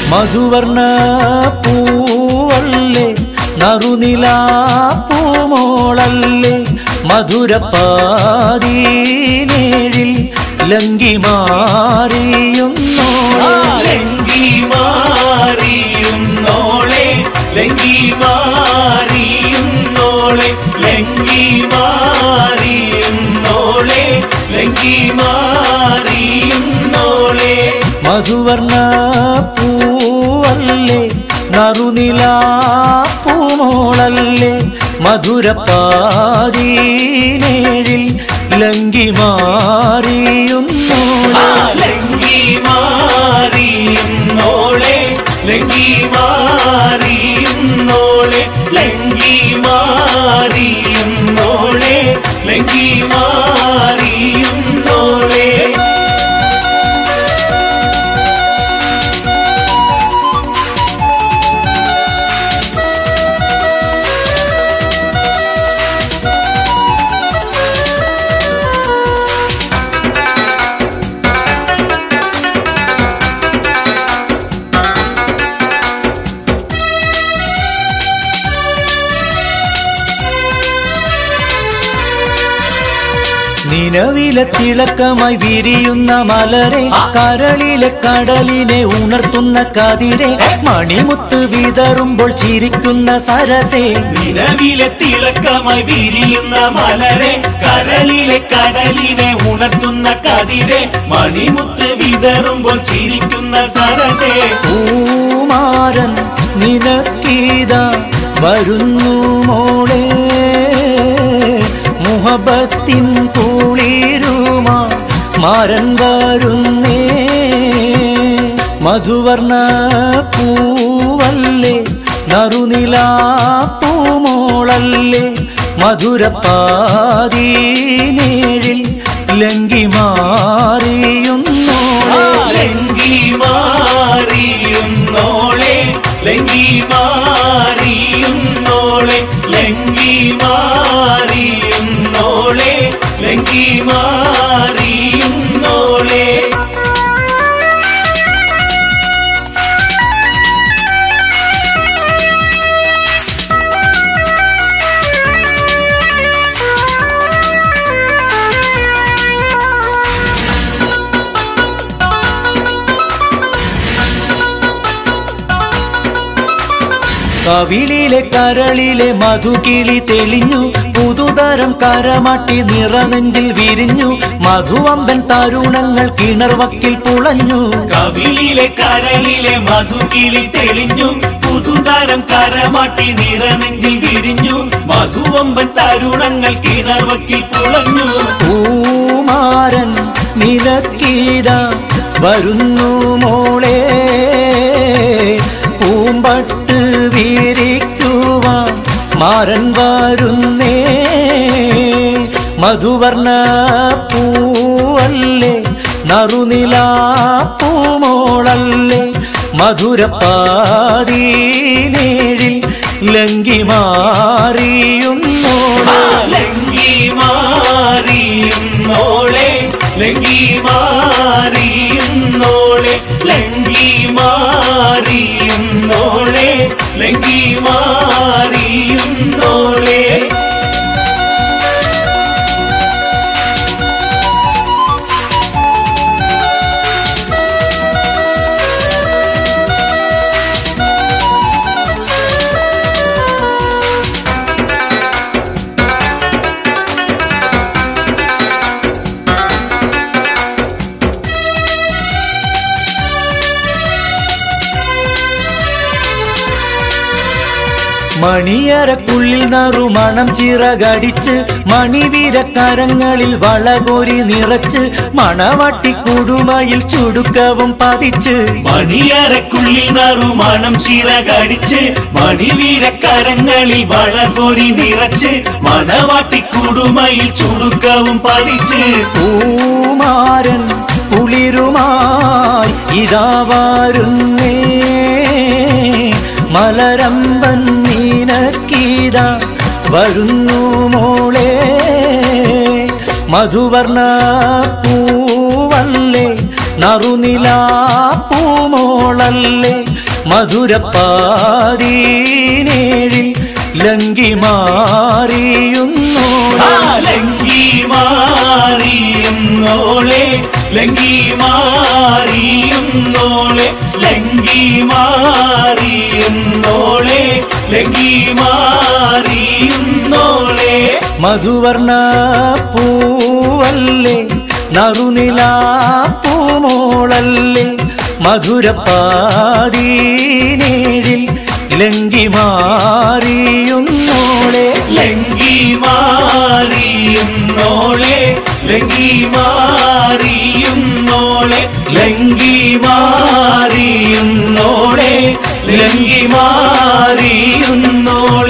മധുവർണ പൂവല്ലേ നറുനിലാ പൂമോളല്ലേ മധുരപ്പാതീനേഴിൽ ലങ്കി മാറിയുന്നോ ലങ്കി മാറിയും നോളെ ലങ്കി മാറിയും നോളെ ലങ്കി മാറിയും നോളെ ലങ്കി മാറിയും നോളെ മധുവർണ പൂവല്ലേ നറുനിലാ പൂമോളല്ലേ മധുരപ്പാതീനേഴിൽ ലങ്കി മാറിയുന്നോ ആ ലങ്കി മാറിയും നോളെ ലങ്കി മാറിയും നോളെ ലങ്കി മാറിയും നോളെ ലങ്കി മാറിയും നോളെ നിലവിലെ തിളക്കമായി വിരിയുന്ന മലരെ കരളിലെ കടലിനെ ഉണർത്തുന്ന കതിരെ മണിമുത്ത് വിതറുമ്പോൾ ചിരിക്കുന്ന സരസേ നിലവിലെ തിളക്കമായി വിരിയുന്ന മലരെ കരളിലെ കടലിനെ ഉണർത്തുന്ന കതിരെ മണിമുത്ത് വിതറുമ്പോൾ ചിരിക്കുന്ന സരസേ പൂമാരൻ നിനക്കീത വരുന്നു മോളെ മുഹബത്തിൻ കുളിരുമാ മാരൻ വരുന്നേ മധുവർണ പൂവല്ലേ നറുനിലാ പൂമോളല്ലേ മധുരപ്പാതീനേഴിൽ ലങ്കി മാറിയുന്നോ ലങ്കി മാറിയും നോളെ ലങ്കി മാറിയും നോളെ ലങ്കി മാറിയും നോളെ ലങ്കി മാറിയും നോളെ കവിളിലെ കരളിലെ മധുകിളി തെളിഞ്ഞു പുതുതരം കരമാട്ടി നിറനെഞ്ചിൽ വിരിഞ്ഞു മധുവമ്പൻ തരുണങ്ങൾ കിണർവക്കിൽ പുളഞ്ഞു കവിളിലെ കരളിലെ മധുകിളി തെളിഞ്ഞു പുതുതരം കരമാട്ടി നിറനെഞ്ചിൽ വിരിഞ്ഞു മധുവമ്പൻ തരുണങ്ങൾ കിണർവക്കിൽ പുളഞ്ഞു പൂമാരൻ നിലക്കീത വരുന്നു മോളെ പൂമ്പട്ട് വീരിക്കുവാൻ മാരൻ വരുന്നേ മധുവർണ പൂവല്ലേ നറുനിലാ പൂമോളല്ലേ മധുരപ്പാതീനേഴിൽ ലങ്കി മാറിയുന്നോ ആ ലങ്കി മാറിയും നോളെ ലങ്കി മാറിയും നോളെ ലങ്കി മാറിയും നോളെ ലങ്കി മാറിയും നോളെ മണിയറക്കുള്ളിൽ നറുമണം ചിറകടിച്ച് മണിവീരക്കരങ്ങളിൽ വളകോരി നിറച്ച് മണവട്ടി കുടുമയിൽ ചുടുക്കവും പതിച്ച് മണിയറക്കുള്ളിൽ നറുമണം ചിറകടിച്ച് മണിവീരക്കരങ്ങളിൽ വളകോരി നിറച്ച് മണവാട്ടിക്കുടുമയിൽ ചുടുക്കവും പതിച്ച് പൂമാരൻ കുളിരുമായി ഇതാ വരുന്നേ മലരമ്പൻ നീനക്കീത വരുന്നു മോളെ മധുവർണ പൂവല്ലേ നറുനിലാ പൂമോളല്ലേ മധുരപ്പാതീനേഴിൽ ലങ്കി മാറിയുന്നോളെ ലങ്കി മാറിയുന്നോളെ ലങ്കി മാറിയുന്നോളെ ലങ്കി മാറിയുന്നോളെ ലങ്കി മാറിയുന്നോളെ മധുവർണ പൂവല്ലേ നറുനില പൂമോളല്ലേ മധുരപ്പാതീനേഴിൽ ലങ്കി മാറിയുന്നോളെ ലങ്കി മാറിയുന്നോളെ ലങ്കി മാറിയുന്നോളെ ലങ്കി മാറിയുന്നോളെ ലങ്കി മാറിയുന്നോളെ